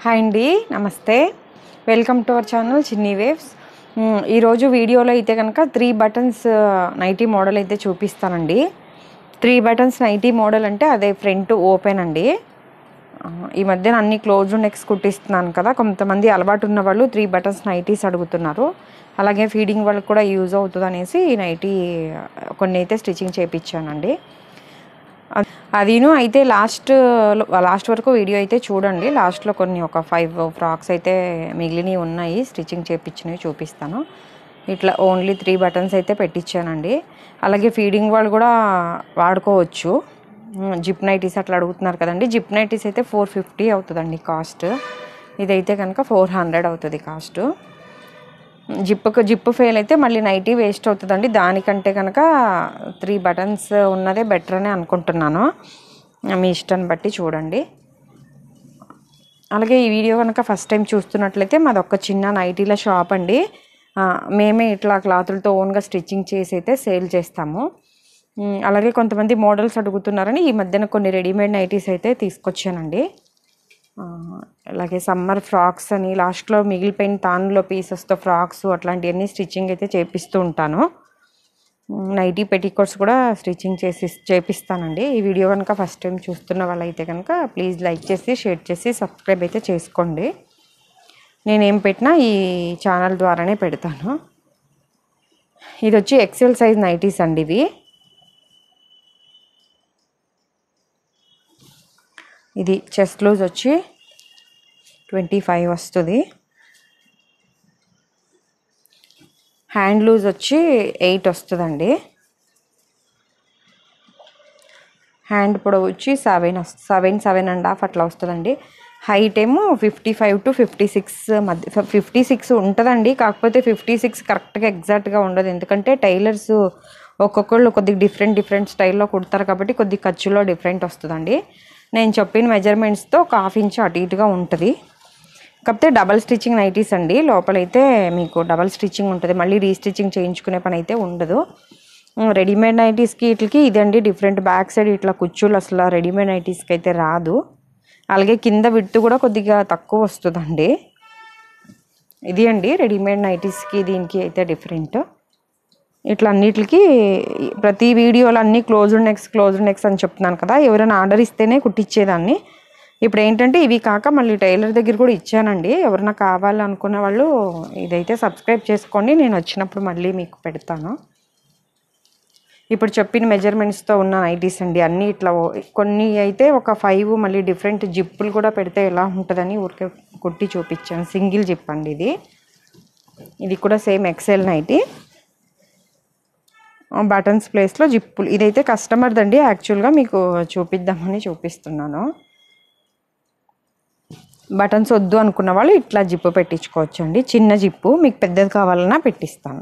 hi అండి నమస్తే welcome to our channel Chinni waves మ్, ఈరోజు వీడియోలో అయితే కనుక త్రీ బటన్స్ నైటీ మోడల్ అయితే చూపిస్తానండి త్రీ బటన్స్ నైటీ మోడల్ అంటే అదే ఫ్రంట్ ఓపెన్ అండి ఆ, ఈ మధ్యన అన్ని క్లోజ్ నెక్స్ కుట్టిస్తున్నాను కదా కొంతమంది అలవాటు ఉన్న వాళ్ళు త్రీ బటన్స్ నైటీస్ అడుగుతున్నారు అలాగే ఫీడింగ్ వాళ్ళకి కూడా యూజ్ అవుతుంది అనేసి ఈ నైటీ కొన్ని అయితే స్టిచ్చింగ్ చేయించానండి అ- అదిను అయితే లాస్ట్ లాస్ట్ వరకు వీడియో అయితే చూడండి లాస్ట్లో కొన్ని ఒక ఫైవ్ ఫ్రాక్స్ అయితే మిగిలినవి ఉన్నాయి స్టిచ్చింగ్ చేయించినవి చూపిస్తాను ఇట్లా ఓన్లీ త్రీ బటన్స్ అయితే పెట్టించానండి అలాగే ఫీడింగ్ వాళ్ళు కూడా వాడుకోవచ్చు ఉమ్, జిప్ నైటీస్ అట్లా అడుగుతున్నారు కదండి జిప్ నైటీస్ అయితే ఫోర్ ఫిఫ్టీ అవుతుందండి కాస్ట్ ఇదైతే కనుక ఫోర్ హండ్రెడ్ అవుతుంది కాస్ట్ జిప్పు జిప్పు ఫెయిల్ అయితే మళ్ళీ నైటీ వేస్ట్ అవుతుందండి దానికంటే కనుక త్రీ బటన్స్ ఉన్నదే బెటర్ అని అనుకుంటున్నాను మీ ఇష్టాన్ని బట్టి చూడండి అలాగే ఈ వీడియో కనుక ఫస్ట్ టైం చూస్తున్నట్లయితే మాది ఒక చిన్న నైటీల షాప్ అండి ఆ, మేమే ఇట్లా క్లాతులతో ఓన్గా స్టిచ్చింగ్ చేసి అయితే సేల్ చేస్తాము ఉమ్, అలాగే కొంతమంది మోడల్స్ అడుగుతున్నారని ఈ మధ్యన కొన్ని రెడీమేడ్ నైటీస్ అయితే తీసుకొచ్చానండి ఆ, అలాగే సమ్మర్ ఫ్రాక్స్ అని లాస్ట్లో మిగిలిపోయిన తానులో పీసెస్తో ఫ్రాక్స్ అట్లాంటివన్నీ స్టిచ్చింగ్ అయితే చేపిస్తూ ఉంటాను మ్, నైటీ పెట్టికోట్స్ కూడా స్టిచ్చింగ్ చేసి చేపిస్తానండి ఈ వీడియో కనుక ఫస్ట్ టైం చూస్తున్న వాళ్ళైతే కనుక ప్లీజ్ లైక్ చేసి షేర్ చేసి సబ్స్క్రైబ్ అయితే చేసుకోండి నేనేం పెట్టినా ఈ ఛానల్ ద్వారానే పెడతాను ఇది వచ్చి ఎక్సెల్ సైజ్ నైటీస్ అండి ఇవి ఇది చెస్ట్ లూజ్ వచ్చి ట్వంటీ ఫైవ్ వస్తుంది హ్యాండ్ లూజ్ వచ్చి ఎయిట్ వస్తుందండి హ్యాండ్ పొడవు వచ్చి సెవెన్ వస్తుంది సెవెన్ సెవెన్ అండ్ హాఫ్ అట్లా వస్తుందండి హైట్ ఏమో fifty five to fifty six మధ్య ఫిఫ్టీ సిక్స్ ఉంటుందండి కాకపోతే ఫిఫ్టీ సిక్స్ కరెక్ట్గా ఎగ్జాక్ట్గా ఉండదు ఎందుకంటే టైలర్స్ ఒక్కొక్కళ్ళు కొద్దిగా డిఫరెంట్ డిఫరెంట్ స్టైల్లో కుడతారు కాబట్టి కొద్ది ఖర్చులో డిఫరెంట్ వస్తుందండి నేను చెప్పిన మెజర్మెంట్స్తో ఒక హాఫ్ ఇంచ్ అటు ఇటుగా ఉంటుంది కాకపోతే డబల్ స్టిచ్చింగ్ నైటీస్ అండి లోపలైతే మీకు డబల్ స్టిచ్చింగ్ ఉంటుంది మళ్ళీ రీస్టిచ్చింగ్ చేయించుకునే పని అయితే ఉండదు ఉమ్, రెడీమేడ్ నైటీస్కి వీటికి ఇదండి డిఫరెంట్ బ్యాక్ సైడ్ ఇట్లా కుచ్చులు అసలు రెడీమేడ్ నైటీస్కి అయితే రాదు అలాగే కింద విడ్త్ కూడా కొద్దిగా తక్కువ వస్తుందండి ఇది అండి రెడీమేడ్ నైటీస్కి దీనికి అయితే డిఫరెంట్ ఇట్లా అన్నిటికి ప్రతి వీడియోలో అన్ని క్లోజ్డ్ నెక్స్ క్లోజ్డ్ నెక్స్ అని చెప్తున్నాను కదా ఎవరైనా ఆర్డర్ ఇస్తేనే కుట్టించేదాన్ని ఇప్పుడు ఏంటంటే ఇవి కాక మళ్ళీ టైలర్ దగ్గర కూడా ఇచ్చానండి ఎవరైనా కావాలనుకున్న వాళ్ళు ఇదైతే సబ్స్క్రైబ్ చేసుకోండి నేను వచ్చినప్పుడు మళ్ళీ మీకు పెడతాను ఇప్పుడు చెప్పిన మెజర్మెంట్స్తో ఉన్న నైటీస్ అండి అన్నీ ఇట్లా ఓ- కొన్ని అయితే ఒక ఫైవ్ మళ్ళీ డిఫరెంట్ జిప్పులు కూడా పెడితే ఎలా ఉంటుందని ఊరికే కుట్టి చూపించాను సింగిల్ జిప్ అండి ఇది ఇది కూడా సేమ్ ఎక్సెల్ నైటీ బటన్స్ ప్లేస్లో జిప్పులు ఇదైతే కస్టమర్ది అండి యాక్చువల్గా మీకు చూపిద్దామని చూపిస్తున్నాను బటన్స్ వద్దు అనుకున్న వాళ్ళు ఇట్లా జిప్పు పెట్టించుకోవచ్చు అండి చిన్న జిప్పు మీకు పెద్దది కావాలన్నా పెట్టిస్తాను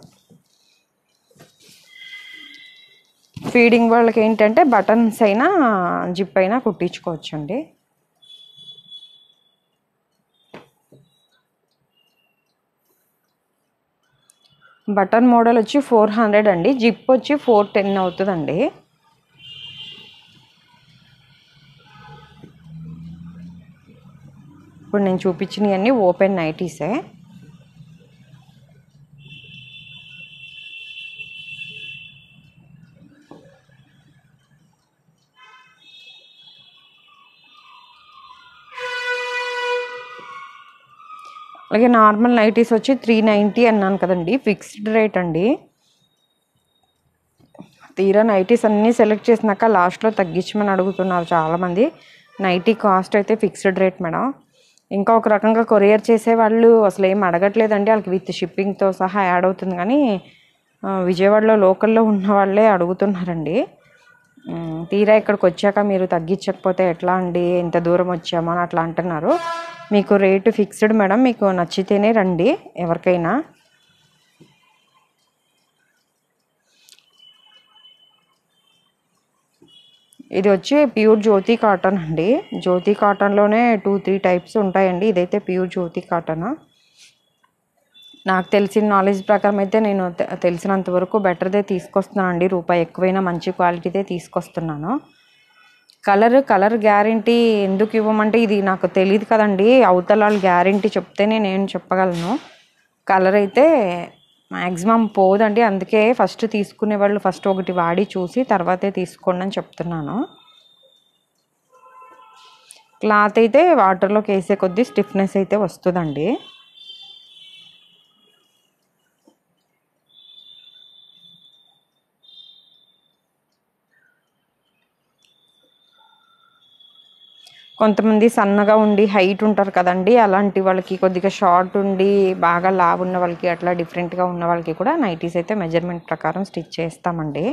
ఫీడింగ్ వాళ్ళకి ఏంటంటే బటన్స్ అయినా జిప్ అయినా కుట్టించుకోవచ్చు అండి బటన్ మోడల్ వచ్చి ఫోర్ హండ్రెడ్ అండి జిప్ వచ్చి ఫోర్ టెన్ అవుతుందండి ఇప్పుడు నేను చూపించినవన్నీ ఓపెన్ నైటీసే అలాగే నార్మల్ నైటీస్ వచ్చి త్రీ నైంటీ అన్నాను కదండి ఫిక్స్డ్ రేట్ అండి తీరా నైటీస్ అన్నీ సెలెక్ట్ చేసినాక లాస్ట్లో తగ్గించమని అడుగుతున్నారు చాలామంది నైటీ కాస్ట్ అయితే ఫిక్స్డ్ రేట్ మేడం ఇంకా ఒక రకంగా కొరియర్ చేసే వాళ్ళు అసలు ఏం అడగట్లేదండి వాళ్ళకి విత్ షిప్పింగ్తో సహా యాడ్ అవుతుంది కానీ ఆ, విజయవాడలో లోకల్లో ఉన్న వాళ్ళే అడుగుతున్నారండి ఉమ్, తీరా ఇక్కడికి వచ్చాక మీరు తగ్గించకపోతే ఎట్లా అండి ఎంత దూరం వచ్చామో అని అట్లా అంటున్నారు మీకు రేటు ఫిక్స్డ్ మేడం మీకు నచ్చితేనే రండి ఎవరికైనా ఇది వచ్చి ప్యూర్ జ్యోతి కాటన్ అండి జ్యోతి కాటన్లోనే టూ త్రీ టైప్స్ ఉంటాయండి ఇదైతే ప్యూర్ జ్యోతి కాటన్ నాకు తెలిసిన నాలెడ్జ్ ప్రకారం అయితే నేను తె- తెలిసినంత వరకు బెటర్దే తీసుకొస్తున్నాను అండి రూపాయి ఎక్కువైనా మంచి క్వాలిటీదే తీసుకొస్తున్నాను కలర్ కలర్ గ్యారంటీ ఎందుకు ఇవ్వమంటే ఇది నాకు తెలియదు కదండి అవతల వాళ్ళు గ్యారంటీ చెప్తేనే నేను చెప్పగలను కలర్ అయితే మ్యాక్సిమం పోదండి అందుకే ఫస్ట్ తీసుకునే వాళ్ళు ఫస్ట్ ఒకటి వాడి చూసి తర్వాతే తీసుకోండి అని చెప్తున్నాను క్లాత్ అయితే వాటర్లోకి వేసే కొద్దీ స్టిఫ్నెస్ అయితే వస్తుందండి కొంతమంది సన్నగా ఉండి హైట్ ఉంటారు కదండి అలాంటి వాళ్ళకి కొద్దిగా షార్ట్ ఉండి బాగా లావు ఉన్న వాళ్ళకి అట్లా డిఫరెంట్గా ఉన్న వాళ్ళకి కూడా నైటీస్ అయితే మెజర్మెంట్ ప్రకారం స్టిచ్ చేస్తామండి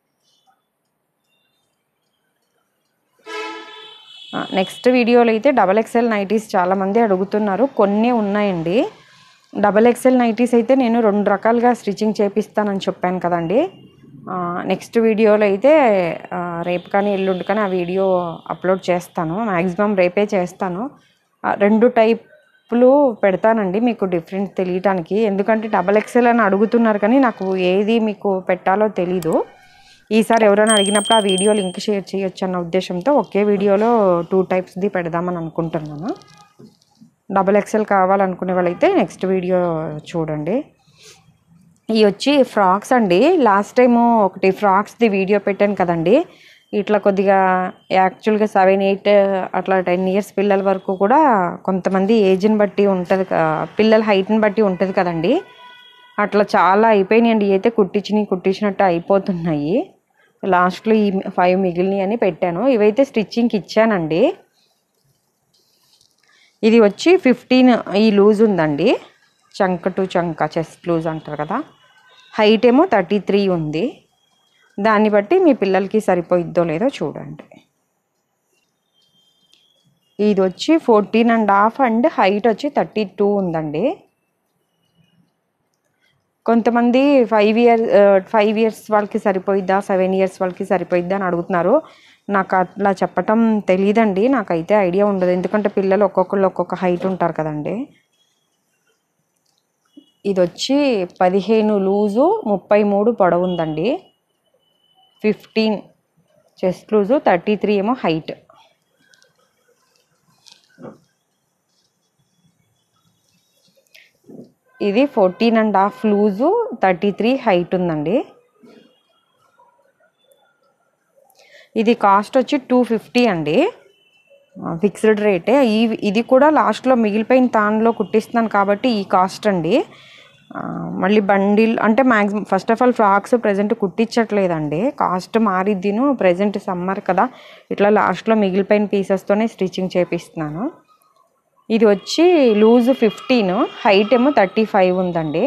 నెక్స్ట్ వీడియోలో అయితే డబల్ ఎక్స్ఎల్ నైటీస్ చాలామంది అడుగుతున్నారు కొన్ని ఉన్నాయండి డబల్ ఎక్స్ఎల్ నైటీస్ అయితే నేను రెండు రకాలుగా స్టిచ్చింగ్ చేపిస్తానని చెప్పాను కదండి నెక్స్ట్ వీడియోలో అయితే ఆ, రేపు కానీ ఎల్లుండి కానీ ఆ వీడియో అప్లోడ్ చేస్తాను మ్యాక్సిమం రేపే చేస్తాను ఆ, రెండు టైప్లు పెడతానండి మీకు డిఫరెంట్ తెలియటానికి ఎందుకంటే డబల్ ఎక్సెల్ అని అడుగుతున్నారు కానీ నాకు ఏది మీకు పెట్టాలో తెలీదు ఈసారి ఎవరైనా అడిగినప్పుడు ఆ వీడియో లింక్ షేర్ చేయొచ్చు అన్న ఉద్దేశంతో ఒకే వీడియోలో టూ టైప్స్ది పెడదామని అనుకుంటున్నాను డబల్ ఎక్సెల్ కావాలనుకునే వాళ్ళైతే నెక్స్ట్ వీడియో చూడండి ఇవి వచ్చి ఫ్రాక్స్ అండి లాస్ట్ టైము ఒకటి ఫ్రాక్స్ది వీడియో పెట్టాను కదండి ఇట్లా కొద్దిగా యాక్చువల్గా సెవెన్ ఎయిట్ అట్లా టెన్ ఇయర్స్ పిల్లల వరకు కూడా కొంతమంది ఏజ్ని బట్టి ఉంటుంది పిల్లల హైట్ని బట్టి ఉంటుంది కదండి అట్లా చాలా అయిపోయినాయండి ఇవి అయితే కుట్టించినవి కుట్టించినట్టు అయిపోతున్నాయి లాస్ట్లో ఈ ఫైవ్ మిగిలినవి అని పెట్టాను ఇవైతే స్టిచ్చింగ్కి ఇచ్చానండి ఇది వచ్చి ఫిఫ్టీన్ ఈ లూజ్ ఉందండి చంక టు చంక చెస్ట్ లూజ్ అంటారు కదా హైట్ ఏమో థర్టీ త్రీ ఉంది దాన్ని బట్టి మీ పిల్లలకి సరిపోయిద్దో లేదో చూడండి ఇది వచ్చి fourteen and half and height వచ్చి థర్టీ టూ ఉందండి కొంతమంది ఫైవ్ ఇయర్ ఫైవ్ ఇయర్స్ వాళ్ళకి సరిపోయిద్దా సెవెన్ ఇయర్స్ వాళ్ళకి సరిపోయిద్దా అని అడుగుతున్నారు నాకు అట్లా చెప్పటం తెలియదండి నాకైతే ఐడియా ఉండదు ఎందుకంటే పిల్లలు ఒక్కొక్కళ్ళు ఒక్కొక్క హైట్ ఉంటారు కదండి ఇది వచ్చి పదిహేను లూజు ముప్పై మూడు పొడవు ఉందండి fifteen chest loose thirty three ఏమో హైట్ ఇది fourteen and half loose thirty three height ఉందండి ఇది కాస్ట్ వచ్చి టూ ఫిఫ్టీ అండి ఫిక్స్డ్ రేటే ఈ ఇది కూడా లాస్ట్లో మిగిలిపోయిన తాన్లో కుట్టిస్తున్నాను కాబట్టి ఈ కాస్ట్ అండి ఆ, మళ్ళీ బండిల్ అంటే maximum first of all frocks present కుట్టించట్లేదండి కాస్ట్ మారిద్దిను ప్రజెంట్ సమ్మర్ కదా ఇట్లా లాస్ట్లో మిగిలిపోయిన పీసెస్తోనే స్టిచ్చింగ్ చేపిస్తున్నాను ఇది వచ్చి లూజ్ ఫిఫ్టీన్ హైట్ ఏమో థర్టీ ఫైవ్ ఉందండి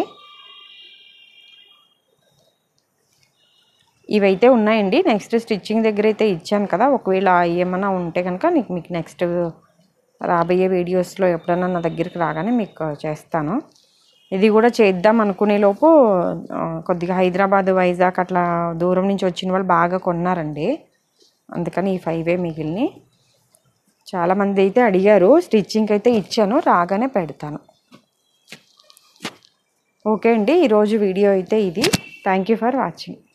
ఇవైతే ఉన్నాయండి నెక్స్ట్ స్టిచ్చింగ్ దగ్గర అయితే ఇచ్చాను కదా ఒకవేళ ఏమైనా ఉంటే కనుక నీకు మీకు నెక్స్ట్ రాబోయే వీడియోస్లో ఎప్పుడైనా నా దగ్గరికి రాగానే మీకు చేస్తాను ఇది కూడా చేద్దాం అనుకునే లోపు ఆ, కొద్దిగా హైదరాబాద్ వైజాగ్ అట్లా దూరం నుంచి వచ్చిన వాళ్ళు బాగా కొన్నారండి అందుకని ఈ ఫైవే మిగిలిని చాలామంది అయితే అడిగారు స్టిచ్చింగ్ అయితే ఇచ్చాను రాగానే పెడతాను ఓకే అండి ఈరోజు వీడియో అయితే ఇది థ్యాంక్ యూ ఫర్ వాచింగ్